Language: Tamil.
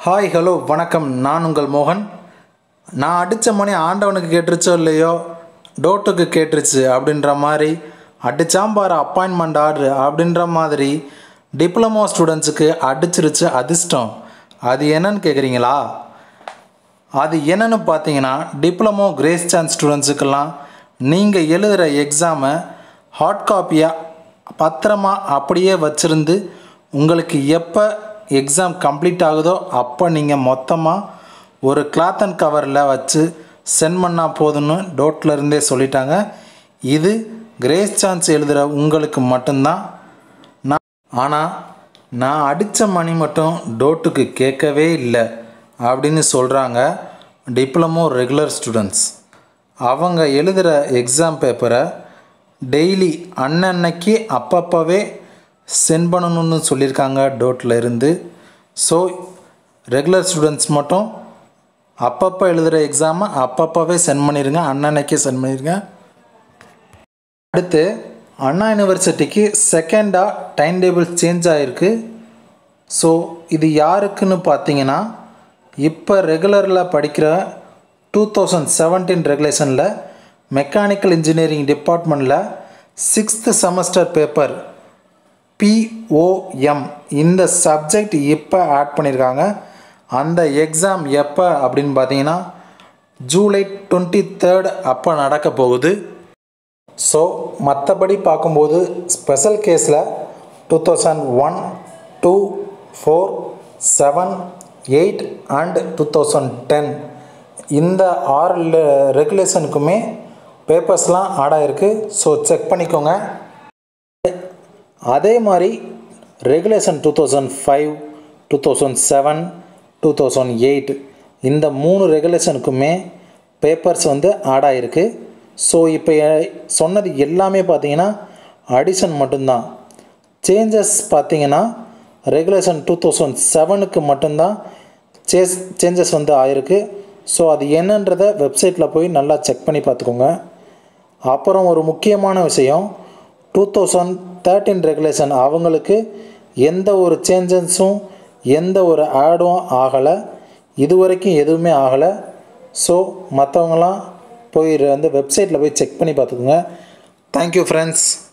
ஹாய் ஹலோ வணக்கம் நான் உங்கள் மோகன் நான் அடித்த மணி ஆண்டவனுக்கு கேட்டுருச்சோ இல்லையோ டோட்டுக்கு கேட்டுருச்சு அப்படின்ற மாதிரி அடிச்சாம்பார் அப்பாயின்மெண்ட் ஆர்டர் அப்படின்ற மாதிரி டிப்ளமோ ஸ்டூடெண்ட்ஸுக்கு அடிச்சிருச்சு அதிர்ஷ்டம் அது என்னன்னு கேட்குறீங்களா அது என்னன்னு பார்த்தீங்கன்னா டிப்ளமோ கிரேஸ் சான்ஸ் ஸ்டூடெண்ட்ஸுக்கெல்லாம் நீங்கள் எழுதுகிற எக்ஸாமை ஹார்ட் காப்பியாக பத்திரமா அப்படியே வச்சுருந்து உங்களுக்கு எப்போ எக்ஸாம் கம்ப்ளீட் ஆகுதோ அப்போ நீங்கள் மொத்தமாக ஒரு கிளாத் அண்ட் கவரில் வச்சு சென்ட் பண்ணால் போதும்னு டோட்டில் இருந்தே சொல்லிட்டாங்க இது கிரேஸ் சான்ஸ் எழுதுகிற உங்களுக்கு மட்டும்தான் நான் ஆனால் நான் அடித்த மணி மட்டும் டோட்டுக்கு கேட்கவே இல்லை அப்படின்னு சொல்கிறாங்க டிப்ளமோ ரெகுலர் ஸ்டூடெண்ட்ஸ் அவங்க எழுதுகிற எக்ஸாம் பேப்பரை டெய்லி அன்னன்னைக்கு அப்பப்போவே சென்ட் பண்ணணும்னு சொல்லியிருக்காங்க டோட்டில் இருந்து ஸோ ரெகுலர் ஸ்டூடெண்ட்ஸ் மட்டும் அப்பப்போ எழுதுகிற எக்ஸாமை அப்பப்போவே சென்ட் பண்ணிடுங்க அன்னன்னைக்கே சென்ட் பண்ணிடுங்க அடுத்து அண்ணா யூனிவர்சிட்டிக்கு செகண்டாக டைம் டேபிள் சேஞ்ச் ஆகிருக்கு ஸோ இது யாருக்குன்னு பார்த்தீங்கன்னா இப்போ ரெகுலரில் படிக்கிற டூ தௌசண்ட் செவன்டீன் ரெகுலேஷனில் மெக்கானிக்கல் இன்ஜினியரிங் டிபார்ட்மெண்ட்டில் சிக்ஸ்த்து செமஸ்டர் பேப்பர் பிஓஎம் இந்த சப்ஜெக்ட் இப்போ ஆட் பண்ணியிருக்காங்க அந்த எக்ஸாம் எப்போ அப்படின்னு பார்த்தீங்கன்னா ஜூலை டுவெண்ட்டி தேர்ட் அப்போ நடக்க போகுது ஸோ மற்றபடி பார்க்கும்போது ஸ்பெஷல் கேஸில் two thousand one two four seven eight and two thousand ten இந்த ஆறு ரெகுலேஷனுக்குமே பேப்பர்ஸ்லாம் ஆட் ஆகிருக்கு ஸோ செக் பண்ணிக்கோங்க அதே மாதிரி regulation two thousand five two thousand seven two thousand eight இந்த மூணு ரெகுலேஷனுக்குமே பேப்பர்ஸ் வந்து ஆட் ஆகிருக்கு ஸோ இப்போ சொன்னது எல்லாமே பார்த்தீங்கன்னா அடிஷன் மட்டும்தான் சேஞ்சஸ் பார்த்தீங்கன்னா ரெகுலேஷன் டூ தௌசண்ட் செவனுக்கு மட்டும்தான் சேஸ் சேஞ்சஸ் வந்து ஆயிருக்கு ஸோ அது என்னன்றதை வெப்சைட்டில் போய் நல்லா செக் பண்ணி பார்த்துக்கோங்க அப்புறம் ஒரு முக்கியமான விஷயம் டூ தௌசண்ட் தேர்ட்டின் ரெகுலேஷன் அவங்களுக்கு எந்த ஒரு சேஞ்சஸும் எந்த ஒரு ஆடும் ஆகலை இது வரைக்கும் எதுவுமே ஆகலை ஸோ மற்றவங்களாம் போய் வந்து வெப்சைட்டில் போய் செக் பண்ணி பார்த்துக்கோங்க தேங்க்யூ ஃப்ரெண்ட்ஸ்